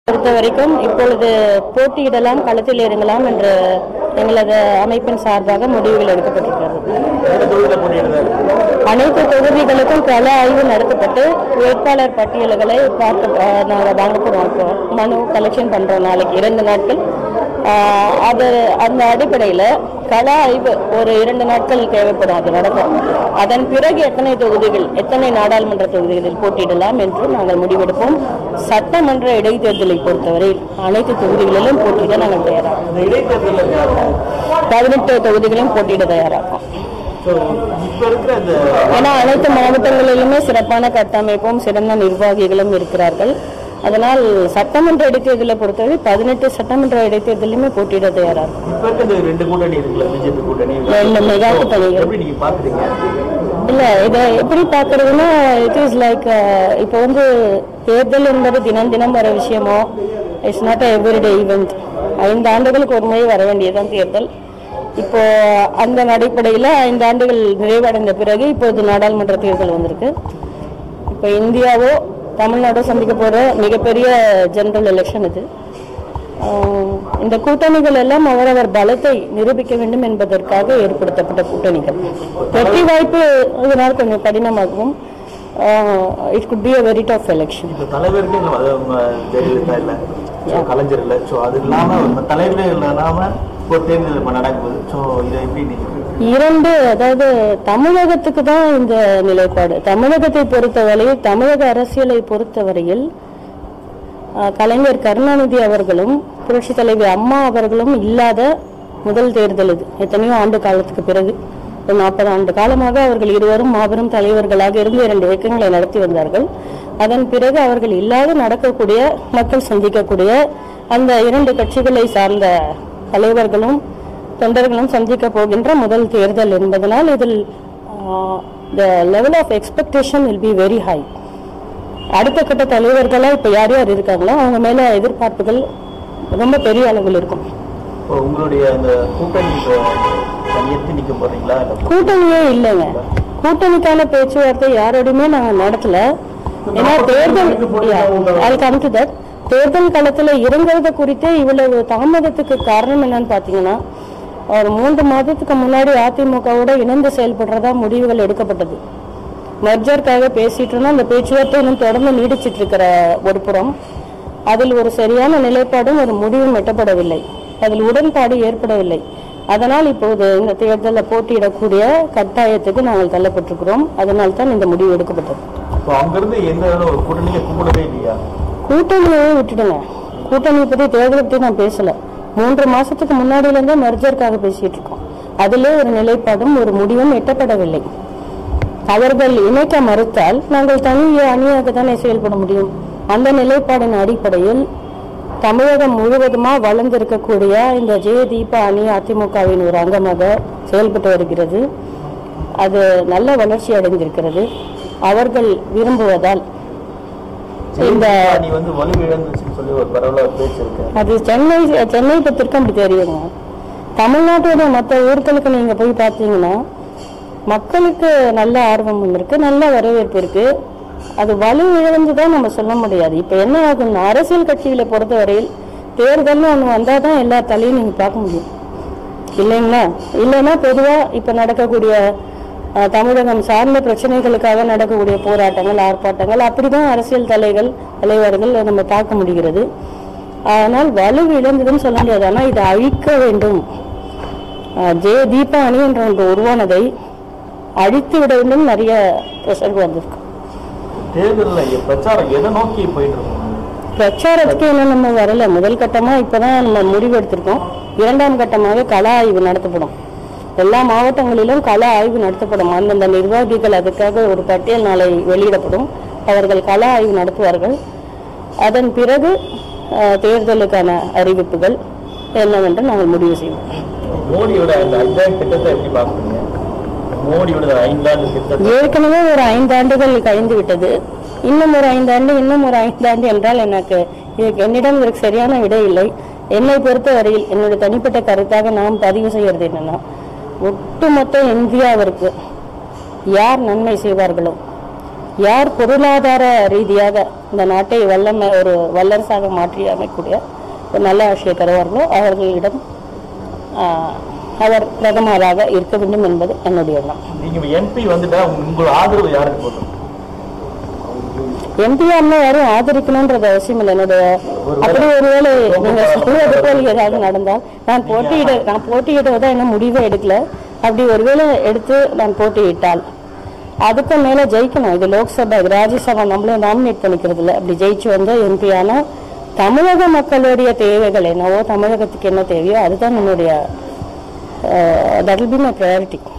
பொறுத்த வரைக்கும் இப்பொழுது போட்டியிடலாம் களத்தில் இறங்கலாம் என்ற எங்களது அமைப்பின் சார்பாக முடிவுகள் எடுக்கப்பட்டிருக்கிறது வேறு தொழிலில் போட்டியிடுறாரு அனைத்து தொகுதிகளுக்கும் கள ஆய்வு நடத்தப்பட்டு வேட்பாளர் பட்டியல்களை பார்க்க நாங்கள் வாங்க போகிறோம் இப்போ மனு கலெக்ஷன் பண்ணுறோம் நாளைக்கு இரண்டு நாட்கள் ஆஹ் அது அந்த அடிப்படையில் கள ஆய்வு ஒரு இரண்டு நாட்கள் தேவைப்படும் அது நடக்கும் அதன் பிறகு எத்தனை தொகுதிகள் எத்தனை நாடாளுமன்ற தொகுதிகளில் போட்டியிடலாம் என்று நாங்கள் முடிவெடுப்போம் சட்டமன்ற இடைத்தேர்தலை பொறுத்தவரை அனைத்து தொகுதிகளிலும் போட்டியிட நாங்கள் தயாராகும் இந்த இடைத்தேர்தலில் பதினெட்டு தொகுதிகளையும் போட்டியிட தயாராகும் ஸோ இப்போ இருக்கிற இந்த ஏன்னா அனைத்து மாவட்டங்களிலுமே சிறப்பான கட்டமைப்பும் சிறந்த நிர்வாகிகளும் இருக்கிறார்கள் அதனால் சட்டமன்ற இடைத்தேர்தலை பொறுத்தவரை பதினெட்டு சட்டமன்ற இடைத்தேர்தலையுமே போட்டியிட தயாராகும் இப்போ இருக்க இந்த ரெண்டு கூட்டணி இருக்குல்ல பிஜேபி கூட்டணி ரெண்டு மெகா கூட்டணிகள். எப்படி நீங்க பாக்குறீங்க இல்ல இதை எப்படி பார்க்கறதுன்னா இட் இஸ் லைக் இப்போ வந்து தேர்தல் என்பது தினம் தினம் வர விஷயமோ இட்ஸ் நாட் எவ்ரிடே ஈவெண்ட் ஐந்து ஆண்டுகளுக்கு ஒரு முறை வர வேண்டியதுதான் தேர்தல் இப்போ அந்த அடிப்படையில் ஐந்து ஆண்டுகள் நிறைவடைந்த பிறகு இப்போது நாடாளுமன்ற தேர்தல் வந்திருக்கு இப்போ இந்தியாவோ தமிழ்நாடோ சந்திக்க போற மிகப்பெரிய ஜெனரல் எலெக்ஷன் இது ஆஹ் இந்த கூட்டணிகள் எல்லாம் அவரவர் பலத்தை நிரூபிக்க வேண்டும் என்பதற்காக ஏற்படுத்தப்பட்ட கூட்டணிகள் வெற்றி வாய்ப்பு இதனால் கொஞ்சம் கடினமாகவும் it could be a very tough election இப்போ தலைவருக்கு இல்லை அது அவங்க ஜெயலலிதா இல்லை ஸோ கலைஞர் இல்லை ஸோ அது இல்லாம நம்ம தலைவரே இல்லாம ஒரு தேர்தல் இப்போ நடக்குது ஸோ இதை எப்படி நீங்க இரண்டு அதாவது தமிழகத்துக்கு தான் இந்த நிலைப்பாடு தமிழகத்தை பொறுத்தவரையில் தமிழக அரசியலை பொறுத்தவரையில் ஆஹ், கலைஞர் கருணாநிதி அவர்களும் புரட்சி தலைவி அம்மா அவர்களும் இல்லாத முதல் தேர்தல் இது எத்தனையோ ஆண்டு காலத்துக்கு பிறகு ஒரு நாற்பது ஆண்டு காலமாக அவர்கள் இருவரும் மாபெரும் தலைவர்களாக இருந்து இரண்டு இயக்கங்களை நடத்தி வந்தார்கள் அதன் பிறகு அவர்கள் இல்லாது நடக்கக்கூடிய மக்கள் சந்திக்கக்கூடிய அந்த இரண்டு கட்சிகளை சார்ந்த தலைவர்களும் தொண்டர்களும் சந்திக்க போகின்ற முதல் தேர்தல் என்பதனால் இதில் the level of expectation will be very high அடுத்த கட்ட தலைவர்களா இப்ப யார் யார் இருக்காங்களோ அவங்க மேல எதிர்பார்ப்புகள் ரொம்ப பெரிய அளவில் இருக்கும் இப்போ உங்களுடைய அந்த கூட்டணி இப்போ தனியத்து நிக்க போறீங்களா இல்லை கூட்டணியே இல்லைங்க கூட்டணிக்கான பேச்சுவார்த்தை யாரோடையுமே நாங்க நடத்தல ஏன்னா தேர்தல் அது கம் டு தட் தேர்தல் களத்துல இறங்குறது குறித்தே இவ்வளவு தாமதத்துக்கு காரணம் என்னன்னு பாத்தீங்கன்னா ஒரு மூன்று மாதத்துக்கு முன்னாடி அதிமுகவோட இணைந்து செயல்படுறதா முடிவுகள் எடுக்கப்பட்டது மெர்ஜருக்காக பேசிட்டு இருந்தோம் அந்த பேச்சுவார்த்தை இன்னும் தொடர்ந்து நீடிச்சிட்டு இருக்கிற ஒரு புறம் அதில் ஒரு சரியான நிலைப்பாடும் ஒரு முடிவும் எட்டப்படவில்லை அதில் உடன்பாடு ஏற்படவில்லை அதனால் இப்போது இந்த தேர்தலில் போட்டியிடக்கூடிய கட்டாயத்துக்கு நாங்கள் தள்ளப்பட்டிருக்கிறோம் அதனால் தான் இந்த முடிவு எடுக்கப்பட்டது இப்போ அங்கிருந்து எந்த ஒரு கூட்டணியை கூப்பிடவே இல்லையா கூட்டணியை விட்டுடுங்க கூட்டணி பத்தி தேர்தலை பத்தி நான் பேசல மூன்று மாசத்துக்கு முன்னாடியில இருந்தே மெர்ஜருக்காக பேசிட்டு இருக்கோம் அதிலே ஒரு நிலைப்பாடும் ஒரு முடிவும் எட்டப்படவில்லை அவர்கள் இணைக்க மறுத்தால் நாங்கள் தனி அணியாக தானே செயல்பட முடியும் அந்த நிலைப்பாடின் அடிப்படையில் தமிழகம் முழுவதுமா வளர்ந்திருக்கக்கூடிய இந்த ஜெய தீபா அணி அதிமுகவின் ஒரு அங்கமாக செயல்பட்டு வருகிறது அது நல்ல வளர்ச்சி அடைந்திருக்கிறது அவர்கள் விரும்புவதால் இந்த நீ வந்து வலு இழந்துச்சுன்னு சொல்லி ஒரு பரவலாக பேச்சு இருக்கு அது சென்னை சென்னை பத்திரிக்கை அப்படி தெரியுங்க தமிழ்நாட்டோட மற்ற ஊர்களுக்கு நீங்க போய் பார்த்தீங்கன்னா மக்களுக்கு நல்ல ஆர்வம் இருக்கு நல்ல வரவேற்பு இருக்கு அது வலு இழந்துதான் நம்ம சொல்ல முடியாது இப்ப என்ன ஆகும்னா அரசியல் கட்சிகளை பொறுத்தவரையில் தேர்தல்னு ஒண்ணு வந்தாதான் எல்லா தலையும் நீங்க பார்க்க முடியும் இல்லைங்களா இல்லைன்னா பொதுவா இப்ப நடக்கக்கூடிய அஹ், தமிழகம் சார்ந்த பிரச்சனைகளுக்காக நடக்கக்கூடிய போராட்டங்கள் ஆர்ப்பாட்டங்கள் அப்படிதான் அரசியல் தலைகள் தலைவர்கள் நம்ம பார்க்க முடிகிறது ஆனால் வலு இழந்ததுன்னு சொல்ல முடியாது ஆனா இதை அழிக்க வேண்டும் அஹ், ஜெய தீபா அணி என்ற ஒன்று உருவானதை அழித்து விட வேண்டும் நிறைய ப்ரெஷர் வந்திருக்கு தேர்தலில் பிரச்சாரம் எதை நோக்கி போயிட்டு இருக்கோம் பிரச்சாரத்துக்கு இன்னும் நம்ம வரல முதல் கட்டமா இப்பதான் நம்ம முடிவு எடுத்திருக்கோம் இரண்டாம் கட்டமாக கள ஆய்வு நடத்தப்படும் எல்லா மாவட்டங்களிலும் கள ஆய்வு நடத்தப்படும் அந்தந்த நிர்வாகிகள் அதுக்காக ஒரு பட்டியல் நாளை வெளியிடப்படும் அவர்கள் கள ஆய்வு நடத்துவார்கள் அதன் பிறகு அஹ், தேர்தலுக்கான அறிவிப்புகள் என்னவென்று நாங்கள் முடிவு செய்வோம் மோடியோட அந்த ஐந்தாண்டு திட்டத்தை எப்படி பார்க்குறீங்க மோடியோட ஐந்தாண்டு திட்டத்தை ஏற்கனவே ஒரு ஐந்தாண்டுகள் கழிந்து விட்டது இன்னும் ஒரு ஐந்தாண்டு இன்னும் ஒரு ஐந்தாண்டு என்றால் எனக்கு இதுக்கு என்னிடம் இதற்கு சரியான விடை இல்லை என்னை பொறுத்தவரையில் என்னுடைய தனிப்பட்ட கருத்தாக நாம் பதிவு செய்யறது என்னன்னா ஒட்டுமொத்த இந்தியாவிற்கு யார் நன்மை செய்வார்களோ யார் பொருளாதார ரீதியாக இந்த நாட்டை வல்லமை ஒரு வல்லரசாக மாற்றி அமைக்கக்கூடிய ஒரு நல்ல ஆட்சியை தருவார்களோ அவர்களிடம் ஆஹ், அவர் பிரதமராக இருக்க வேண்டும் என்பது என்னுடைய எண்ணம் நீங்க எம்பி வந்துட்டா உங்க- உங்களோட ஆதரவு யாருக்கு போதும் எம்பிஆர்ல யாரும் ஆதரிக்கணும்ன்றது அவசியம் இல்லை என்னுடைய அப்படி ஒருவேளை நீங்க சொல்வது போல் ஏதாவது நடந்தால் நான் போட்டியிட நான் போட்டியிடுவதா என்ன முடிவே எடுக்கல அப்படி ஒருவேளை எடுத்து நான் போட்டியிட்டால் அதுக்கு மேல ஜெயிக்கணும் இது லோக்சபா இது ராஜ்யசபா நம்மளே நாமினேட் பண்ணிக்கிறது இல்லை அப்படி ஜெயிச்சு வந்தா எம்பி ஆனா தமிழக மக்களுடைய தேவைகள் என்னவோ தமிழகத்துக்கு என்ன தேவையோ அதுதான் என்னுடைய that will be my priority